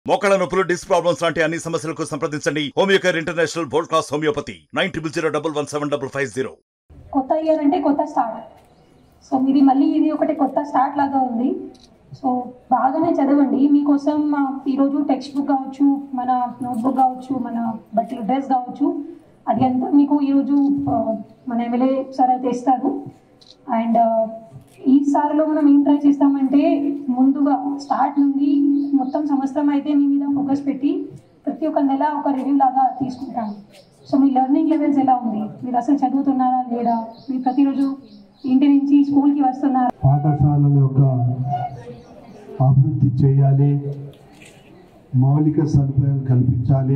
మోకాళ్ళ నొప్పులు disc problems లాంటి అన్ని సమస్యలకు సంప్రదించండి Homeocare international world class homeopathy nine triple zero double one seven double five zero కొత్త ఇయర్ అంటే కొత్త స్టార్ట్ సో ఇది మళ్ళీ ఇది ఒకటి కొత్త స్టార్ట్ లాగా ఉంది సో బాగానే చదవండి మీకోసం ఆ, ఈరోజు టెక్స్ట్ బుక్ కావచ్చు మన నోట్బుక్ కావచ్చు మన బట్టలు డ్రెస్ కావచ్చు అది అంతా మీకు ఈరోజు ఆ, మన ఎమ్మెల్యే సార్ అయితే ఇస్తారు అండ్ ఈ సారిలో మనం ఏం ట్రై చేస్తామంటే ముందుగా స్టార్ట్ నుండి మొత్తం సంవత్సరం అయితే మీ మీద ఫోకస్ పెట్టి ప్రతి ఒక్క నెల ఒక రివ్యూ లాగా తీసుకుంటాము సో మీ లెర్నింగ్ లెవెల్స్ ఎలా ఉంది మీరు అసలు చదువుతున్నారా లేదా మీరు ప్రతిరోజు ఇంటి నుంచి స్కూల్కి వస్తున్నారా పాఠశాలల యొక్క అభివృద్ధి చేయాలి మౌలిక సదుపాయాలు కల్పించాలి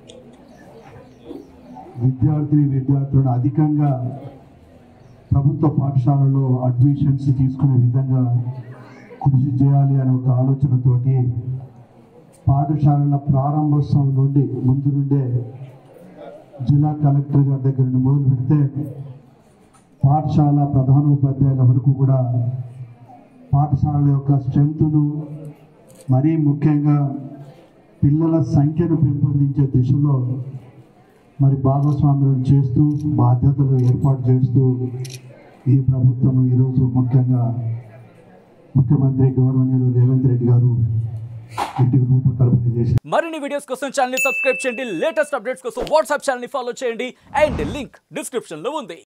విద్యార్థిని విద్యార్థులను అధికంగా ప్రభుత్వ పాఠశాలలో అడ్మిషన్స్ తీసుకునే విధంగా కృషి చేయాలి అనే ఒక ఆలోచనతోటి పాఠశాలల ప్రారంభోత్సవం నుండి ముందు నుండే జిల్లా కలెక్టర్ గారి దగ్గర నుండి మొదలు పెడితే పాఠశాల ప్రధానోపాధ్యాయుల వరకు కూడా పాఠశాలల యొక్క స్ట్రెంగ్త్ను మరీ ముఖ్యంగా పిల్లల సంఖ్యను పెంపొందించే దిశలో మరి భాగస్వామ్యం చేస్తూ బాధ్యతలు ఏర్పాటు చేస్తూ ఈ ప్రభుత్వం ఈరోజు ముఖ్యంగా ముఖ్యమంత్రి గౌరవనీయులు రేవంత్ రెడ్డి గారు ఇంటికి రూపకల్పన చేశారు మరిన్ని వీడియోస్ కోసం ఛానల్ ని సబ్స్క్రైబ్ చేయండి లేటెస్ట్ అప్డేట్స్ కోసం వాట్సాప్ ఛానల్ ని ఫాలో చేయండి అండ్ లింక్ డిస్క్రిప్షన్ లో ఉంది